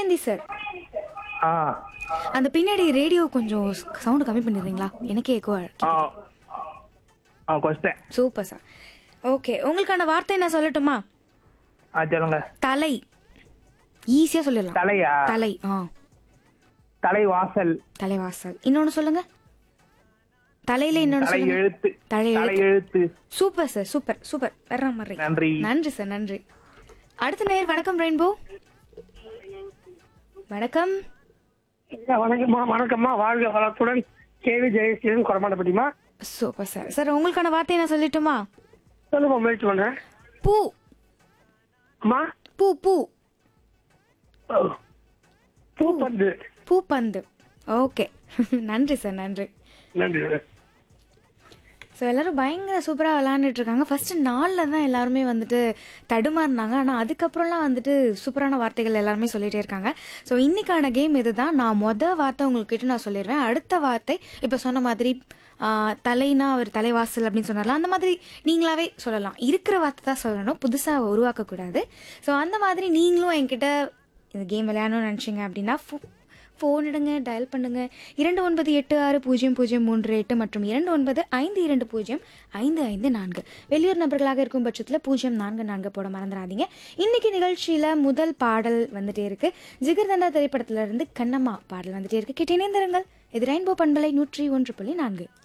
Pugazhendhi sir ஆ அந்த பின்னாடி radio கொஞ்சம் சவுண்ட் கம்மி பண்ணிடுறீங்களா எனக்கே எக்கோ ஆ ஆ கொஸ்டின் சூப்பர் சார் ஓகே உங்களுக்கான வார்த்தை என்ன சொல்லட்டுமா ஆ சொல்லுங்க தலை ஈஸியா சொல்லிடலாம் தலையா தலை ஆ தலை வாசல் தலைவாசல் இன்னொன்னு சொல்லுங்க தலையில இன்னொன்னு தலை சொல்லுங்க எழுத்து தலை தலை எழுத்து எழுத்து சூப்பர் சார் சூப்பர் சூப்பர் வர்ற மாதிரி நன்றி நன்றி சார் நன்றி அடுத்த நேர் வணக்கம் ரெயின்போ வணக்கம் ஐயா, வணக்கம்மா வணக்கம்மா வாழ்க வளத்துடன் கேவி ஜெயசீலன் குரமாண்டப்பட்டிமா சூப்பர் சார் சார் உங்களுக்கான வார்த்தை நான் சொல்லட்டுமா சொல்லுமா முயற்சி பண்றேன் பூ அம்மா பூ பூ ஓ. பூப்பந்து பூப்பந்து ஓகே நன்றி சார் நன்றி நன்றி ஸோ எல்லாரும் பயங்கர சூப்பராக விளாண்டுட்டு இருக்காங்க ஃபர்ஸ்ட் நாளில் தான் எல்லாருமே வந்துட்டு தடுமாறினாங்க ஆனால் அதுக்கப்புறம்லாம் வந்துட்டு சூப்பரான வார்த்தைகள் எல்லாருமே சொல்லிட்டே இருக்காங்க ஸோ இன்னைக்கான கேம் இதுதான் நான் மொதல் வார்த்தை உங்ககிட்ட நான் சொல்லிடுவேன் அடுத்த வார்த்தை இப்போ சொன்ன மாதிரி ஆ, தலைனா அவர் தலைவாசல் அப்படின்னு சொன்னார்ல அந்த மாதிரி நீங்களாவே சொல்லலாம் இருக்கிற வார்த்தை தான் சொல்லணும் புதுசாக உருவாக்கக்கூடாது ஸோ அந்த மாதிரி நீங்களும் என்கிட்ட இந்த கேம் விளையாடணும்னு நினச்சிங்க அப்படின்னா ஃபோ- ஃபோன் எடுங்க டயல் பண்ணுங்க இரண்டு ஒன்பது எட்டு ஆறு பூஜ்ஜியம் பூஜ்ஜியம் மூன்று எட்டு மற்றும் இரண்டு ஒன்பது ஐந்து இரண்டு பூஜ்ஜியம் ஐந்து ஐந்து நான்கு வெளியூர் நபர்களாக இருக்கும் பட்சத்தில் பூஜ்ஜியம் நான்கு நான்கு போட மறந்துடாதீங்க இன்னைக்கு நிகழ்ச்சியில் முதல் பாடல் வந்துட்டே இருக்கு ஜிகர்தண்டா திரைப்படத்துல இருந்து கண்ணம்மா பாடல் வந்துட்டே இருக்கு கேட்டேனே தருங்கள் இது ரெயின்போ பண்பலை நூற்றி ஒன்று புள்ளி நான்கு